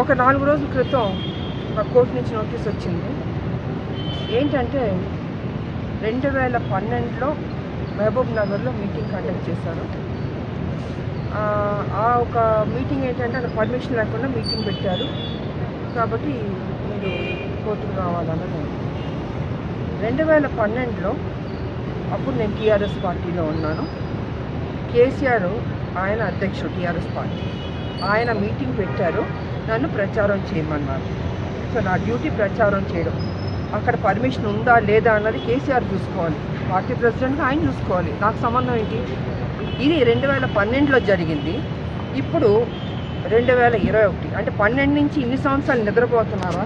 ఒక నాలుగు రోజుల క్రితం మా కోర్టు నుంచి నోటీస్ వచ్చింది ఏంటంటే రెండు వేల పన్నెండులో మహబూబ్ నగర్లో మీటింగ్ కండక్ట్ చేశారు ఆ, ఆ ఒక మీటింగ్ ఏంటంటే అక్కడ పర్మిషన్ లేకుండా మీటింగ్ పెట్టారు కాబట్టి మీరు కోర్టుకు రావాలన్నది ఉంది. రెండు వేల పన్నెండులో అప్పుడు నేను టీఆర్ఎస్ పార్టీలో ఉన్నాను కేసీఆర్ ఆయన అధ్యక్షుడు టీఆర్ఎస్ పార్టీ ఆయన మీటింగ్ పెట్టారు నన్ను ప్రచారం చేయమన్నారు సో నా డ్యూటీ ప్రచారం చేయడం అక్కడ పర్మిషన్ ఉందా లేదా అన్నది కేసీఆర్ చూసుకోవాలి పార్టీ ప్రెసిడెంట్గా ఆయన చూసుకోవాలి నాకు సంబంధం ఏంటి ఇది రెండు వేల పన్నెండులో జరిగింది ఇప్పుడు రెండు వేల ఇరవై ఒకటి అంటే పన్నెండు నుంచి ఇన్ని సంవత్సరాలు నిద్రపోతున్నారా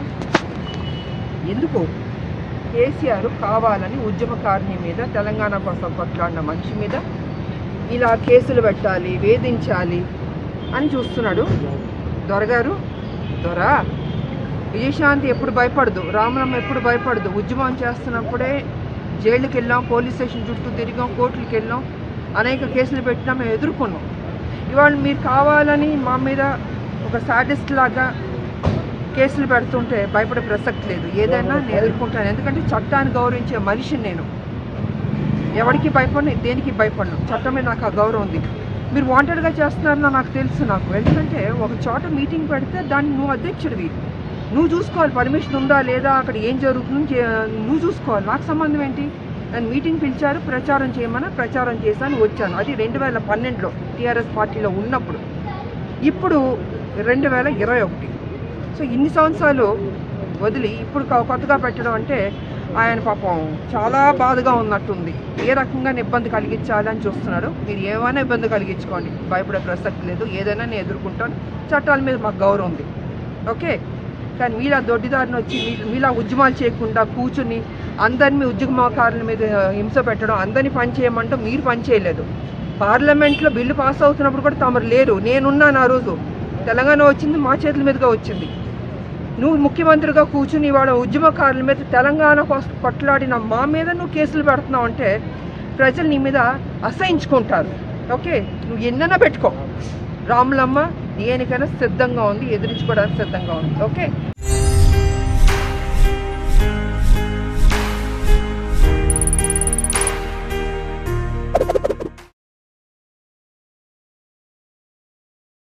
ఎందుకు కేసీఆర్ కావాలని ఉద్యమకారిణి మీద తెలంగాణ కోసం కొట్లాడిన మనిషి మీద ఇలా కేసులు పెట్టాలి వేధించాలి అని చూస్తున్నాడు దొరగారు దొర విజయశాంతి ఎప్పుడు భయపడదు రామరమ్మ ఎప్పుడు భయపడదు ఉద్యమం చేస్తున్నప్పుడే జైలుకి వెళ్ళాం పోలీస్ స్టేషన్ చుట్టూ తిరిగాం కోర్టులకు వెళ్ళాం అనేక కేసులు పెట్టినా మేము ఎదుర్కొన్నాం ఇవాళ మీరు కావాలని మా మీద ఒక సాటిస్ట్ లాగా కేసులు పెడుతుంటే భయపడే ప్రసక్తి లేదు ఏదైనా నేను ఎదుర్కొంటాను ఎందుకంటే చట్టాన్ని గౌరవించే మనిషిని నేను ఎవరికి భయపడను దేనికి భయపడను చట్టం మీద నాకు ఆ గౌరవం ఉంది మీరు వాంటెడ్గా చేస్తున్నారని నాకు తెలుసు నాకు ఎందుకంటే ఒక చోట మీటింగ్ పెడితే దాన్ని నువ్వు అధ్యక్షుడివి నువ్వు చూసుకోవాలి పర్మిషన్ ఉందా లేదా అక్కడ ఏం జరుగుతుందో చే- నువ్వు చూసుకోవాలి నాకు సంబంధం ఏంటి నన్ను మీటింగ్ పిలిచారు ప్రచారం చేయమని ప్రచారం చేశాను వచ్చాను అది రెండు వేల పన్నెండులో టీఆర్ఎస్ పార్టీలో ఉన్నప్పుడు ఇప్పుడు రెండు వేల ఇరవై ఒకటి సో ఇన్ని సంవత్సరాలు వదిలి ఇప్పుడు కొ- కొత్తగా పెట్టడం అంటే ఆయన పాపం చాలా బాధగా ఉన్నట్టుంది ఏ రకంగా ఇబ్బంది కలిగించాలి అని చూస్తున్నాడు మీరు ఏమైనా ఇబ్బంది కలిగించుకోండి భయపడే ప్రసక్తి లేదు ఏదైనా నేను ఎదుర్కొంటాను చట్టాల మీద మాకు గౌరవం ఉంది ఓకే కానీ మీలా దొడ్డిదారిని వచ్చి మీ- మీలా ఉద్యమాలు చేయకుండా కూర్చుని అందరినీ ఉద్యమకారుల మీద హింస పెట్టడం అందరినీ పని చేయమంటాం మీరు పని చేయలేదు పార్లమెంట్లో బిల్లు పాస్ అవుతున్నప్పుడు కూడా తమరు లేరు నేనున్నాను ఆ రోజు తెలంగాణ వచ్చింది మా చేతుల మీదుగా వచ్చింది నువ్వు ముఖ్యమంత్రిగా కూర్చుని ఇవాళ ఉద్యమకారుల మీద తెలంగాణ కోసం కొట్లాడిన మా మీద నువ్వు కేసులు పెడుతున్నావు అంటే ప్రజలు నీ మీద అసహించుకుంటారు ఓకే నువ్వు ఎన్నైనా పెట్టుకో రాములమ్మ దేనికైనా సిద్ధంగా ఉంది ఎదిరించుకోవడానికి సిద్ధంగా ఉంది ఓకే